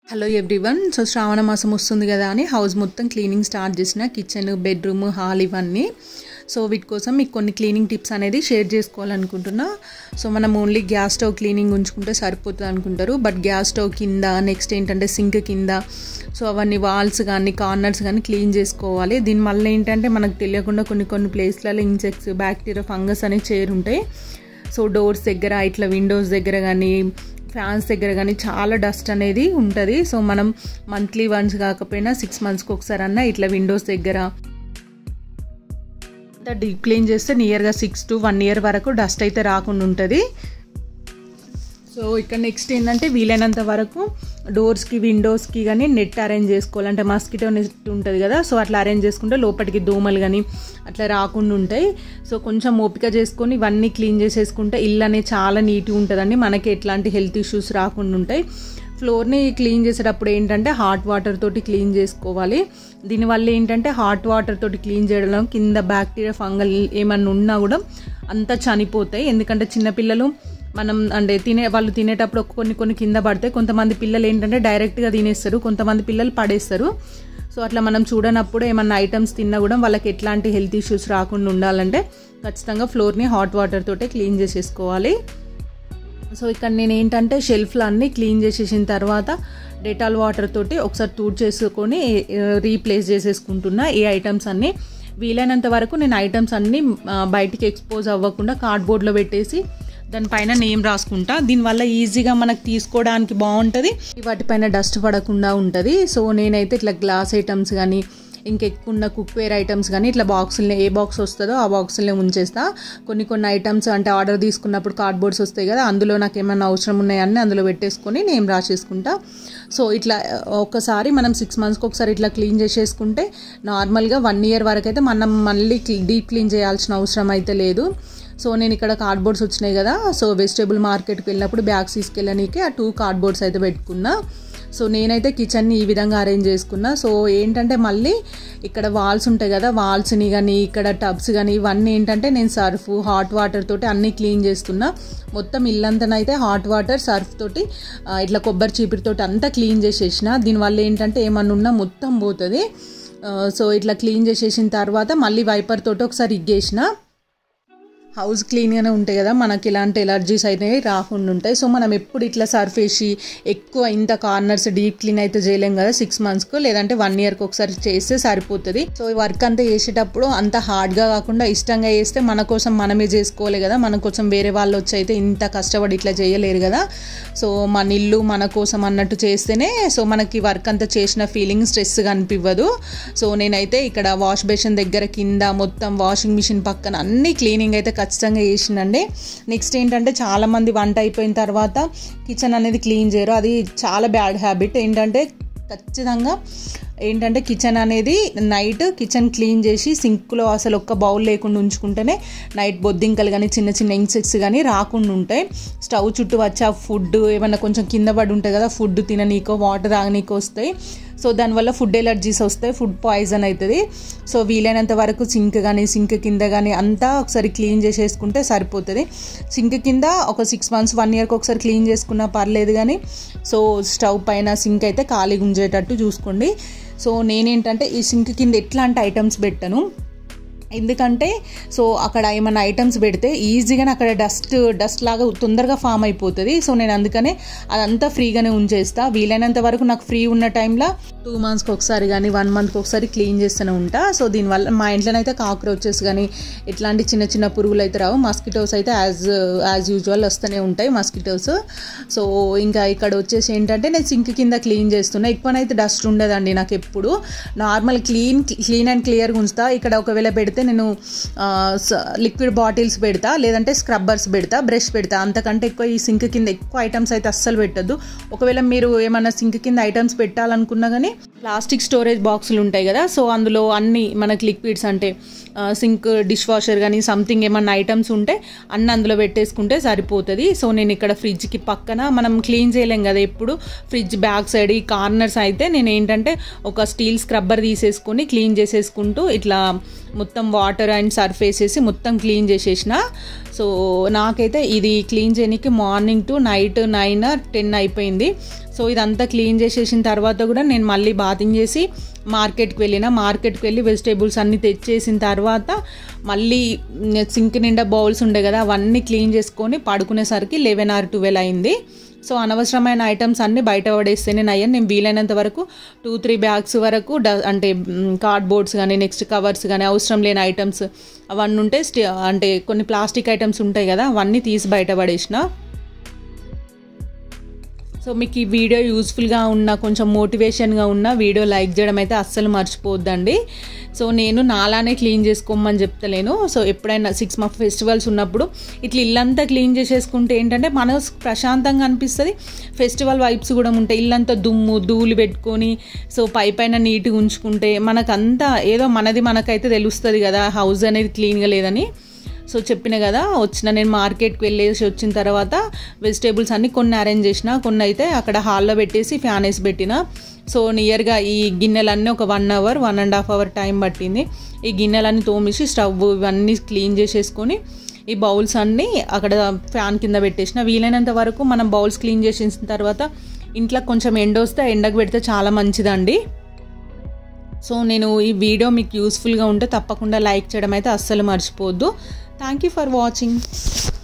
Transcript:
hello everyone so శ్రావణ మాసం వస్తుంది కదా అని హౌస్ మొత్తం క్లీనింగ్ స్టార్ట్ చేసిన కిచెన్ బెడ్రూమ్ హాల్ ఇవన్నీ సో వీటి కోసం మీకు కొన్ని క్లీనింగ్ టిప్స్ అనేది షేర్ చేసుకోవాలనుకుంటున్నా సో మనం ఓన్లీ గ్యాస్ స్టవ్ క్లీనింగ్ ఉంచుకుంటే సరిపోతుంది అనుకుంటారు బట్ గ్యాస్ స్టవ్ కింద నెక్స్ట్ ఏంటంటే సింక్ కింద సో అవన్నీ వాల్స్ కానీ కార్నర్స్ కానీ క్లీన్ చేసుకోవాలి దీనివల్ల ఏంటంటే మనకు తెలియకుండా కొన్ని కొన్ని ప్లేస్లలో ఇన్సెక్ట్స్ బ్యాక్టీరియా ఫంగస్ అనేవి చేరుంటాయి సో డోర్స్ దగ్గర ఇట్లా విండోస్ దగ్గర కానీ ఫ్యాన్స్ దగ్గర కానీ చాలా డస్ట్ అనేది ఉంటుంది సో మనం మంత్లీ వన్స్ కాకపోయినా సిక్స్ మంత్స్కి ఒకసారి అన్న ఇట్లా విండోస్ దగ్గర డీప్ క్లీన్ చేస్తే నియర్గా సిక్స్ టు వన్ ఇయర్ వరకు డస్ట్ అయితే రాకుండా ఉంటుంది సో ఇక్కడ నెక్స్ట్ ఏంటంటే వీలైనంత వరకు డోర్స్కి విండోస్కి కానీ నెట్ అరేంజ్ చేసుకోవాలి అంటే మస్కిటో నెట్ ఉంటుంది కదా సో అట్లా అరేంజ్ చేసుకుంటే లోపలికి దోమలు కానీ అట్లా రాకుండా ఉంటాయి సో కొంచెం ఓపిక చేసుకొని ఇవన్నీ క్లీన్ చేసేసుకుంటే ఇల్లు అనేది చాలా నీట్గా ఉంటుందండి మనకి ఎట్లాంటి హెల్త్ ఇష్యూస్ రాకుండా ఉంటాయి ఫ్లోర్ని క్లీన్ చేసేటప్పుడు ఏంటంటే హాట్ వాటర్ తోటి క్లీన్ చేసుకోవాలి దీనివల్ల ఏంటంటే హాట్ వాటర్ తోటి క్లీన్ చేయడం కింద బ్యాక్టీరియా ఫంగల్ ఏమన్నా ఉన్నా కూడా అంతా చనిపోతాయి ఎందుకంటే చిన్నపిల్లలు మనం అంటే తినే వాళ్ళు తినేటప్పుడు కొన్ని కొన్ని కింద పడతాయి కొంతమంది పిల్లలు ఏంటంటే డైరెక్ట్గా తినేస్తారు కొంతమంది పిల్లలు పడేస్తారు సో అట్లా మనం చూడనప్పుడు ఏమన్నా ఐటమ్స్ తిన్నా కూడా వాళ్ళకి ఎట్లాంటి హెల్త్ ఇష్యూస్ రాకుండా ఉండాలంటే ఖచ్చితంగా ఫ్లోర్ని హాట్ వాటర్ తోటే క్లీన్ చేసేసుకోవాలి సో ఇక్కడ నేను ఏంటంటే షెల్ఫ్లు అన్నీ క్లీన్ చేసేసిన తర్వాత డెటాల్ వాటర్ తోటి ఒకసారి తూడ్ చేసుకొని రీప్లేస్ చేసేసుకుంటున్నా ఈ ఐటమ్స్ అన్నీ వీలైనంత వరకు నేను ఐటమ్స్ అన్నీ బయటికి ఎక్స్పోజ్ అవ్వకుండా కార్డ్బోర్డ్లో పెట్టేసి దానిపైన నేమ్ రాసుకుంటా దీనివల్ల ఈజీగా మనకు తీసుకోవడానికి బాగుంటుంది వాటిపైన డస్ట్ పడకుండా ఉంటుంది సో నేనైతే ఇట్లా గ్లాస్ ఐటమ్స్ కానీ ఇంకెక్కువ ఉన్న కుక్వేర్ ఐటమ్స్ కానీ ఇట్లా బాక్సుల్ని ఏ బాక్స్ వస్తుందో ఆ బాక్సుల్ని ఉంచేస్తా కొన్ని కొన్ని ఐటమ్స్ అంటే ఆర్డర్ తీసుకున్నప్పుడు కార్డ్బోర్డ్స్ వస్తాయి కదా అందులో నాకు ఏమైనా అవసరం ఉన్నాయని అందులో పెట్టేసుకొని నేను రాసేసుకుంటా సో ఇట్లా ఒకసారి మనం సిక్స్ మంత్స్కి ఒకసారి ఇట్లా క్లీన్ చేసేసుకుంటే నార్మల్గా వన్ ఇయర్ వరకు అయితే మనం మళ్ళీ డీప్ క్లీన్ చేయాల్సిన అవసరం అయితే లేదు సో నేను ఇక్కడ కార్డ్బోర్డ్స్ వచ్చినాయి కదా సో వెజిటేబుల్ మార్కెట్కి వెళ్ళినప్పుడు బ్యాగ్స్ తీసుకెళ్ళడానికి ఆ టూ కార్డ్బోర్డ్స్ అయితే పెట్టుకున్నా సో నేనైతే కిచెన్ని ఈ విధంగా అరేంజ్ చేసుకున్నా సో ఏంటంటే మళ్ళీ ఇక్కడ వాల్స్ ఉంటాయి కదా వాల్స్ని కానీ ఇక్కడ టబ్స్ కానీ ఇవన్నీ ఏంటంటే నేను సర్ఫ్ హాట్ వాటర్ తోటి అన్నీ క్లీన్ చేస్తున్నా మొత్తం ఇల్లంతనైతే హాట్ వాటర్ సర్ఫ్ తోటి ఇట్లా కొబ్బరి చీపిరితోటి అంతా క్లీన్ చేసేసిన దీనివల్ల ఏంటంటే ఏమన్నా ఉన్నా మొత్తం పోతుంది సో ఇట్లా క్లీన్ చేసేసిన తర్వాత మళ్ళీ వైపర్ తోటి ఒకసారి ఇగ్గేసిన హౌస్ క్లీన్గానే ఉంటాయి కదా మనకి ఇలాంటి ఎలర్జీస్ అయితే రాకుండా ఉంటాయి సో మనం ఎప్పుడు ఇట్లా సర్ఫ్ వేసి ఎక్కువ ఇంత కార్నర్స్ డీప్ క్లీన్ అయితే చేయలేం కదా సిక్స్ మంత్స్కు లేదంటే వన్ ఇయర్కి ఒకసారి చేస్తే సరిపోతుంది సో ఈ వర్క్ అంతా చేసేటప్పుడు అంత హార్డ్గా కాకుండా ఇష్టంగా చేస్తే మన కోసం మనమే చేసుకోవాలి కదా మన కోసం వేరే వాళ్ళు వచ్చి అయితే ఇంత కష్టపడి ఇట్లా చేయలేరు కదా సో మన ఇల్లు మన కోసం అన్నట్టు చేస్తేనే సో మనకి వర్క్ అంతా చేసిన ఫీలింగ్ స్ట్రెస్గా అనిపివ్వదు సో నేనైతే ఇక్కడ వాష్ బేసిన్ దగ్గర కింద మొత్తం వాషింగ్ మిషన్ పక్కన అన్ని క్లీనింగ్ అయితే ఖచ్చితంగా చేసిందండి నెక్స్ట్ ఏంటంటే చాలామంది వంట అయిపోయిన తర్వాత కిచెన్ అనేది క్లీన్ చేయరు అది చాలా బ్యాడ్ హ్యాబిట్ ఏంటంటే ఖచ్చితంగా ఏంటంటే కిచెన్ అనేది నైట్ కిచెన్ క్లీన్ చేసి సింక్లో అసలు ఒక్క బౌల్ లేకుండా ఉంచుకుంటేనే నైట్ బొద్దింకలు కానీ చిన్న చిన్న ఇన్సెక్ట్స్ కానీ రాకుండా ఉంటాయి స్టవ్ చుట్టూ వచ్చి ఆ ఫుడ్ ఏమన్నా కొంచెం కింద పడి ఉంటుంది కదా ఫుడ్ తిననీకో వాటర్ తాగనీకో వస్తాయి సో దానివల్ల ఫుడ్ ఎలర్జీస్ వస్తాయి ఫుడ్ పాయిజన్ అవుతుంది సో వీలైనంత వరకు సింక్ కానీ సింక్ కింద కానీ అంతా ఒకసారి క్లీన్ చేసేసుకుంటే సరిపోతుంది సింక్ కింద ఒక సిక్స్ మంత్స్ వన్ ఇయర్కి ఒకసారి క్లీన్ చేసుకున్నా పర్లేదు కానీ సో స్టవ్ పైన సింక్ అయితే ఖాళీగా ఉంచేటట్టు చూసుకోండి సో నేనేంటంటే ఈ సింక్ కింద ఎట్లాంటి ఐటమ్స్ పెట్టను ఎందుకంటే సో అక్కడ ఏమైనా ఐటమ్స్ పెడితే ఈజీగానే అక్కడ డస్ట్ డస్ట్ లాగా తొందరగా ఫామ్ అయిపోతుంది సో నేను అందుకనే అదంతా ఫ్రీగానే ఉంచేస్తా వీలైనంత వరకు నాకు ఫ్రీ ఉన్న టైంలో టూ మంత్స్కి ఒకసారి కానీ వన్ మంత్కి ఒకసారి క్లీన్ చేస్తూనే ఉంటా సో దీనివల్ల మా ఇంట్లోనైతే కాక్రోచెస్ కానీ ఇట్లాంటి చిన్న చిన్న పురుగులు అయితే రావు మస్కిటోస్ అయితే యాజ్ యాజ్ యూజువల్ వస్తూనే ఉంటాయి మస్కిటోస్ సో ఇంకా ఇక్కడ వచ్చేసి ఏంటంటే నేను సింక్ కింద క్లీన్ చేస్తున్నా ఎక్కువనైతే డస్ట్ ఉండదండి నాకు ఎప్పుడు నార్మల్ క్లీన్ క్లీన్ అండ్ క్లియర్గా ఉంచుతా ఇక్కడ ఒకవేళ పెడితే పెడితే నేను లిక్విడ్ బాటిల్స్ పెడతా లేదంటే స్క్రబ్బర్స్ పెడతా బ్రష్ పెడతా అంతకంటే ఎక్కువ ఈ సింక్ కింద ఎక్కువ ఐటమ్స్ అయితే అస్సలు పెట్టద్దు ఒకవేళ మీరు ఏమైనా సింక్ కింద ఐటమ్స్ పెట్టాలనుకున్నా కానీ ప్లాస్టిక్ స్టోరేజ్ బాక్సులు ఉంటాయి కదా సో అందులో అన్ని మనకి లిక్విడ్స్ అంటే సింక్ డిష్ వాషర్ కానీ సంథింగ్ ఏమన్నా ఐటమ్స్ ఉంటే అన్ని అందులో పెట్టేసుకుంటే సరిపోతుంది సో నేను ఇక్కడ ఫ్రిడ్జ్కి పక్కన మనం క్లీన్ చేయలేం కదా ఎప్పుడు ఫ్రిడ్జ్ బ్యాక్ సైడ్ ఈ కార్నర్స్ అయితే నేను ఏంటంటే ఒక స్టీల్ స్క్రబ్బర్ తీసేసుకొని క్లీన్ చేసేసుకుంటూ ఇట్లా మొత్తం వాటర్ అండ్ సర్ఫ్ వేసేసి మొత్తం క్లీన్ చేసేసిన సో నాకైతే ఇది క్లీన్ చేయడానికి morning to night nine ten అయిపోయింది సో ఇదంతా క్లీన్ చేసేసిన తర్వాత కూడా నేను మళ్ళీ బాతింగ్ చేసి మార్కెట్కి వెళ్ళిన మార్కెట్కి వెళ్ళి వెజిటేబుల్స్ అన్నీ తెచ్చేసిన తర్వాత మళ్ళీ సింక్ నిండా బౌల్స్ ఉండే కదా అవన్నీ క్లీన్ చేసుకొని పడుకునేసరికి లెవెన్ ఆర్ ట్వెల్వ్ అయింది సో అనవసరమైన ఐటమ్స్ అన్నీ బయట పడేస్తేనే అయ్యాను నేను వీలైనంత వరకు టూ త్రీ బ్యాగ్స్ వరకు డ అంటే కార్డ్బోర్డ్స్ కానీ నెక్స్ట్ కవర్స్ కానీ అవసరం లేని ఐటమ్స్ అవన్నీ ఉంటే స్టి అంటే కొన్ని ప్లాస్టిక్ ఐటమ్స్ ఉంటాయి కదా అవన్నీ తీసి బయట పడేసిన సో మీకు ఈ వీడియో యూస్ఫుల్గా ఉన్న కొంచెం మోటివేషన్గా ఉన్న వీడియో లైక్ చేయడం అయితే అస్సలు మర్చిపోద్దండి సో నేను నాలానే క్లీన్ చేసుకోమని చెప్తలేను సో ఎప్పుడైనా సిక్స్ మంత్ ఫెస్టివల్స్ ఉన్నప్పుడు ఇట్లా ఇల్లంతా క్లీన్ చేసేసుకుంటే ఏంటంటే మనసు ప్రశాంతంగా అనిపిస్తుంది ఫెస్టివల్ వైబ్స్ కూడా ఉంటాయి ఇల్లంతా దుమ్ము ధూళి పెట్టుకొని సో పై పైన నీట్గా ఉంచుకుంటే మనకంతా ఏదో మనది మనకైతే తెలుస్తుంది కదా హౌస్ అనేది క్లీన్గా లేదని సో చెప్పిన కదా వచ్చిన నేను మార్కెట్కి వెళ్ళేసి వచ్చిన తర్వాత వెజిటేబుల్స్ అన్నీ కొన్ని అరేంజ్ చేసిన కొన్ని అయితే అక్కడ హాల్లో పెట్టేసి ఫ్యాన్ వేసి పెట్టిన సో నియర్గా ఈ గిన్నెలన్నీ ఒక one hour one and half hour time పట్టింది ఈ గిన్నెలన్నీ తోమేసి స్టవ్ ఇవన్నీ క్లీన్ చేసేసుకొని ఈ బౌల్స్ అన్నీ అక్కడ ఫ్యాన్ కింద పెట్టేసిన వీలైనంత వరకు మనం బౌల్స్ క్లీన్ చేసిన తర్వాత ఇంట్లో కొంచెం ఎండ వస్తే ఎండకు పెడితే చాలా మంచిదండి సో నేను ఈ వీడియో మీకు యూస్ఫుల్గా ఉంటే తప్పకుండా లైక్ చేయడం అయితే అస్సలు మర్చిపోవద్దు థ్యాంక్ యూ ఫర్ వాచింగ్